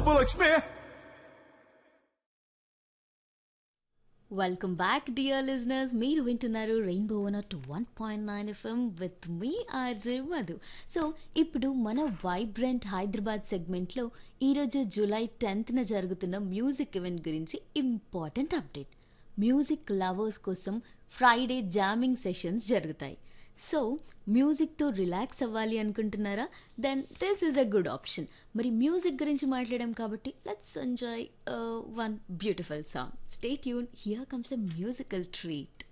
Subbalakshmi welcome back dear listeners మీరు వింటున్నారు rainbow one two one point nine FM with మీ RJ Madhu so ఇప్పుడు మన వైబ్రెంట్ హైదరాబాద్ సెగ్మెంట్లో ఈరోజు జూలై టెన్త్న జరుగుతున్న మ్యూజిక్ ఈవెంట్ గురించి ఇంపార్టెంట్ అప్డేట్ మ్యూజిక్ లవర్స్ కోసం ఫ్రైడే జామింగ్ సెషన్స్ జరుగుతాయి సో మ్యూజిక్తో రిలాక్స్ అవ్వాలి అనుకుంటున్నారా then this is a good option మరి మ్యూజిక్ గురించి మాట్లాడాం కాబట్టి let's enjoy one beautiful song stay tune here comes a musical treat